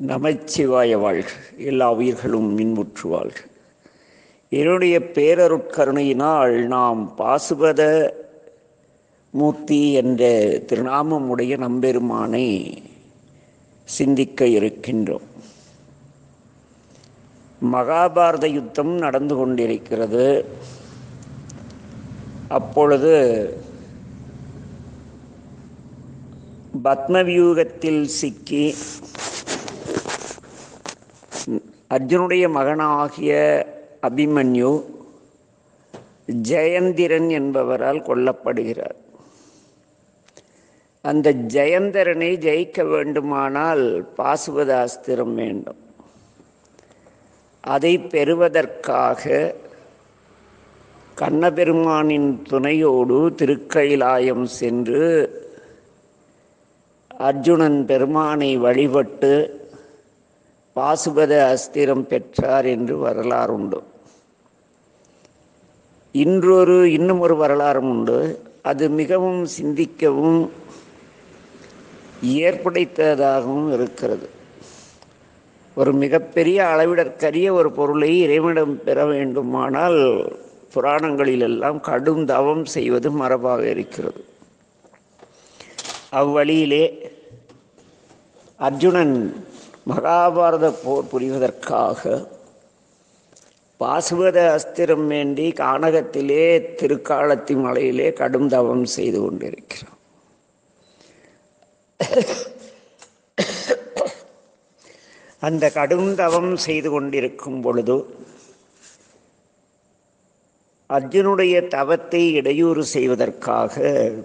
நமச்சிவாய வாழ்க எல்லா உயிர்களும் மின்முற்று வாழ்க என்னுடைய பேரருட்கருணையினால் நாம் பாசுபத மூர்த்தி என்ற திருநாமமுடைய நம்பெருமானை சிந்திக்க இருக்கின்றோம் மகாபாரத யுத்தம் நடந்து கொண்டிருக்கிறது அப்பொழுது பத்மவியூகத்தில் சிக்கி அர்ஜுனுடைய மகனாகிய அபிமன்யு ஜெயந்திரன் என்பவரால் கொல்லப்படுகிறார் அந்த ஜெயந்தரனை ஜெயிக்க வேண்டுமானால் பாசுபத அஸ்திரம் வேண்டும் அதை பெறுவதற்காக கண்ணபெருமானின் துணையோடு திருக்கைலாயம் சென்று அர்ஜுனன் பெருமானை வழிபட்டு பாசுபத அஸ்திரம் பெற்றார் என்று வரலாறு உண்டு இன்றொரு இன்னும் ஒரு வரலாறும் உண்டு அது மிகவும் சிந்திக்கவும் ஏற்படைத்ததாகவும் இருக்கிறது ஒரு மிகப்பெரிய அளவிடற்கரிய ஒரு பொருளை இறைவனிடம் பெற வேண்டுமானால் புராணங்களிலெல்லாம் கடும் தவம் செய்வது மரபாக இருக்கிறது அவ்வழியிலே அர்ஜுனன் மகாபாரத போர் புரிவதற்காக பாசுவத அஸ்திரம் வேண்டி கானகத்திலே திருக்காலத்தி மலையிலே கடும் தவம் செய்து கொண்டிருக்கிறான் அந்த கடும் தவம் செய்து கொண்டிருக்கும் பொழுது அர்ஜுனுடைய தவத்தை இடையூறு செய்வதற்காக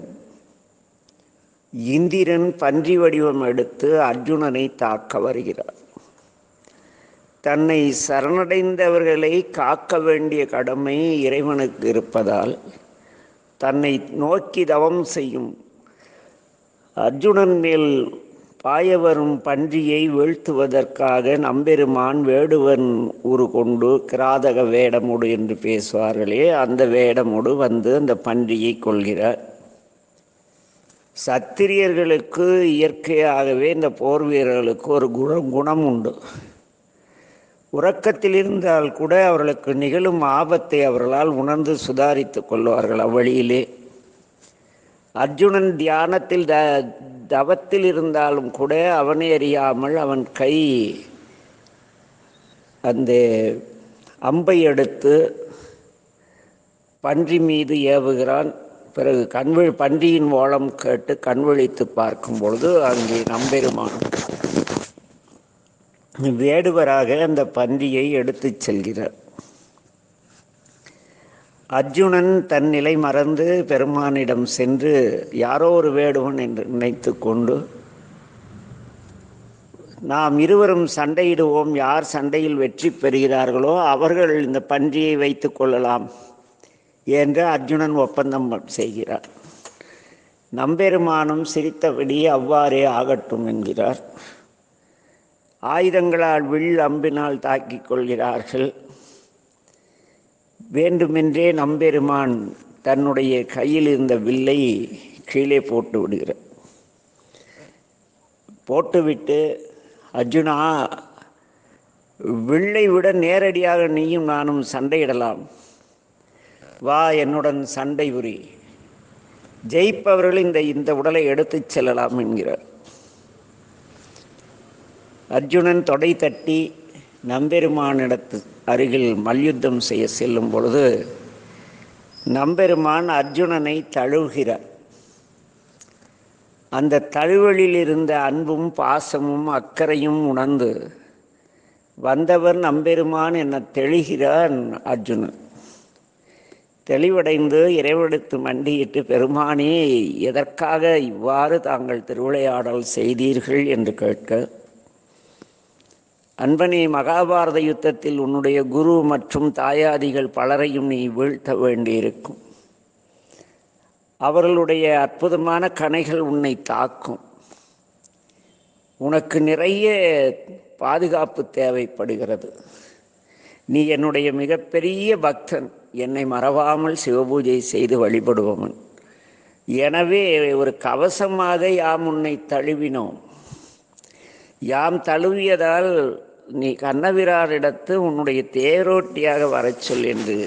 இந்திரன் பன்றி வடிவம் எடுத்து அர்ஜுனனை தாக்க வருகிறார் தன்னை சரணடைந்தவர்களை காக்க வேண்டிய கடமை இறைவனுக்கு இருப்பதால் தன்னை நோக்கி தவம் செய்யும் அர்ஜுனன் மேல் பாய வரும் பன்றியை வீழ்த்துவதற்காக நம்பெருமான் வேடுவன் உரு கொண்டு கிராதக வேடமுடு என்று பேசுவார்களே அந்த வேடமுடு வந்து அந்த பன்றியை கொள்கிறார் சத்திரியர்களுக்கு இயற்கையாகவே இந்த போர் வீரர்களுக்கு ஒரு குணம் குணம் உண்டு உறக்கத்தில் இருந்தால் கூட அவர்களுக்கு நிகழும் ஆபத்தை அவர்களால் உணர்ந்து சுதாரித்து கொள்வார்கள் அவ்வழியிலே அர்ஜுனன் தியானத்தில் த தவத்தில் இருந்தாலும் கூட அவனை அறியாமல் அவன் கை அந்த அம்பை எடுத்து பன்றி மீது ஏவுகிறான் பிறகு கண்வழி பன்றியின் ஓலம் கேட்டு கண்வழித்து பார்க்கும் பொழுது அங்கே நம்பெருமான் வேடுவராக அந்த பன்றியை எடுத்துச் செல்கிறார் அர்ஜுனன் தன் நிலை மறந்து பெருமானிடம் சென்று யாரோ ஒரு வேடுவன் என்று நினைத்து கொண்டு நாம் இருவரும் சண்டையிடுவோம் யார் சண்டையில் வெற்றி பெறுகிறார்களோ அவர்கள் இந்த பன்றியை வைத்து கொள்ளலாம் என்று அர்ஜுனன் ஒப்பந்தம் செய்கிறார் நம்பெருமானும் சிரித்தபடி அவ்வாறே ஆகட்டும் என்கிறார் ஆயுதங்களால் வில் அம்பினால் தாக்கிக் கொள்கிறார்கள் வேண்டுமென்றே நம்பெருமான் தன்னுடைய கையில் இருந்த வில்லை கீழே போட்டு விடுகிறார் போட்டுவிட்டு அர்ஜுனா வில்லை விட நேரடியாக நீயும் நானும் சண்டையிடலாம் வா என்னுடன் சண்டை புரி ஜெயிப்பவர்கள் இந்த இந்த உடலை எடுத்துச் செல்லலாம் என்கிறார் அர்ஜுனன் தொடை தட்டி நம்பெருமானிடத்து அருகில் மல்யுத்தம் செய்ய செல்லும் பொழுது நம்பெருமான் அர்ஜுனனை தழுவுகிறார் அந்த தழுவலில் இருந்த அன்பும் பாசமும் அக்கறையும் உணர்ந்து வந்தவர் நம்பெருமான் என தெளிகிறான் அர்ஜுனன் தெளிவடைந்து இறைவெடுத்து மண்டியிட்டு பெருமானே எதற்காக இவ்வாறு தாங்கள் திருவிளையாடல் செய்தீர்கள் என்று கேட்க அன்பனே மகாபாரத யுத்தத்தில் உன்னுடைய குரு மற்றும் தாயாதிகள் பலரையும் நீ வீழ்த்த வேண்டியிருக்கும் அவர்களுடைய அற்புதமான கணைகள் உன்னை தாக்கும் உனக்கு நிறைய பாதுகாப்பு தேவைப்படுகிறது நீ என்னுடைய மிகப்பெரிய பக்தன் என்னை மறவாமல் சிவபூஜை செய்து வழிபடுபவன் எனவே ஒரு கவசமாக யாம் உன்னை தழுவினோம் யாம் தழுவியதால் நீ கண்ணவிராரிடத்து உன்னுடைய தேரோட்டியாக வரச் சொல் என்று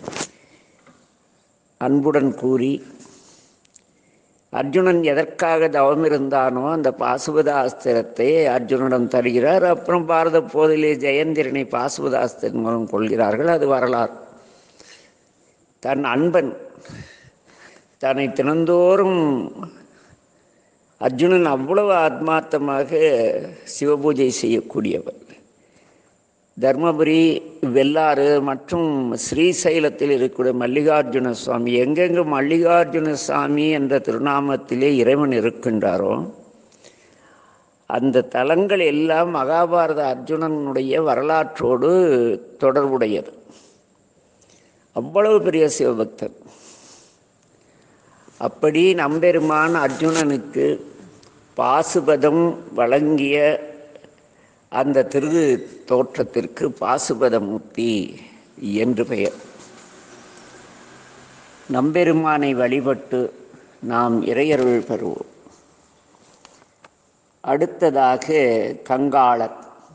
அன்புடன் கூறி அர்ஜுனன் எதற்காக தவம் இருந்தானோ அந்த பாசுபதாஸ்திரத்தை அர்ஜுனனிடம் தருகிறார் அப்புறம் பாரத போதிலே ஜெயந்திரனை பாசுபதாஸ்திரன் மூலம் கொள்கிறார்கள் அது வரலாறு தன் அன்பன் தன்னை தினந்தோறும் அர்ஜுனன் அவ்வளவு ஆத்மார்த்தமாக சிவபூஜை செய்யக்கூடியவர் தர்மபுரி வெள்ளாறு மற்றும் ஸ்ரீசைலத்தில் இருக்கக்கூடிய மல்லிகார்ஜுன சுவாமி எங்கெங்கு மல்லிகார்ஜுன சுவாமி என்ற திருநாமத்திலே இறைவன் இருக்கின்றாரோ அந்த தலங்கள் எல்லாம் மகாபாரத அர்ஜுனனுடைய வரலாற்றோடு தொடர்புடையது அவ்வளவு பெரிய சிவபக்தர் அப்படி நம்பெருமான் அர்ஜுனனுக்கு பாசுபதம் வழங்கிய அந்த திரு தோற்றத்திற்கு பாசுபதமூர்த்தி என்று பெயர் நம்பெருமானை வழிபட்டு நாம் இறையருள் பெறுவோம் அடுத்ததாக கங்காளர்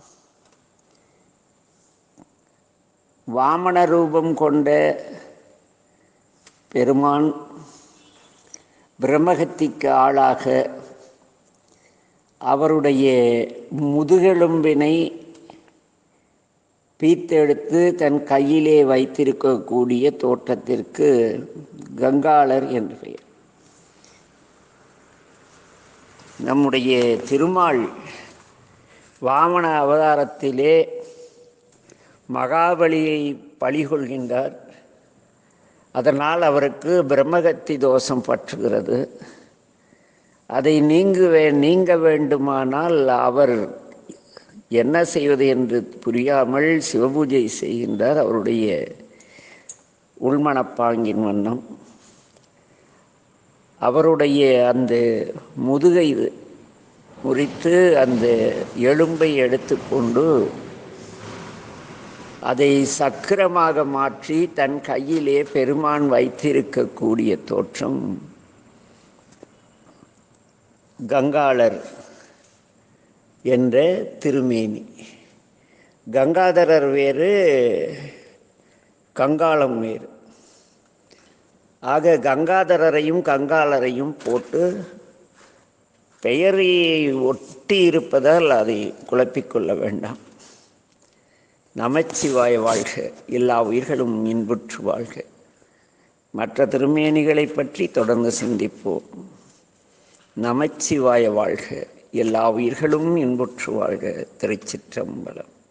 வாமன ரூபம் கொண்ட பெருமான் பிரம்மகத்திக்கு ஆளாக அவருடைய முதுகெலும்பினை பீத்தெடுத்து தன் கையிலே வைத்திருக்கக்கூடிய தோற்றத்திற்கு கங்காளர் என்று பெயர் நம்முடைய திருமால் வாமன அவதாரத்திலே மகாபலியை பழிகொள்கின்றார் அதனால் அவருக்கு பிரம்மகத்தி தோஷம் பற்றுகிறது அதை நீங்குவே நீங்க வேண்டுமானால் அவர் என்ன செய்வது என்று புரியாமல் சிவபூஜை செய்கின்றார் அவருடைய உள்மனப்பாங்கின் வண்ணம் அவருடைய அந்த முதுகை முறித்து அந்த எலும்பை எடுத்துக்கொண்டு அதை சக்கரமாக மாற்றி தன் கையிலே பெருமான் வைத்திருக்கக்கூடிய தோற்றம் கங்காளர் என்ற திருமேனி கங்காதரர் வேறு கங்காளம் வேறு ஆக கங்காதரரையும் கங்காளரையும் போட்டு பெயரை ஒட்டி இருப்பதால் அதை குழப்பிக்கொள்ள வேண்டாம் நமச்சிவாய வாழ்க எல்லா உயிர்களும் இன்புற்று வாழ்க மற்ற திருமேனிகளை பற்றி தொடர்ந்து சிந்திப்போம் நமச்சிவாய வாழ்க எல்லா உயிர்களும் இன்புற்று வாழ்க திருச்சிற்றம்பலம்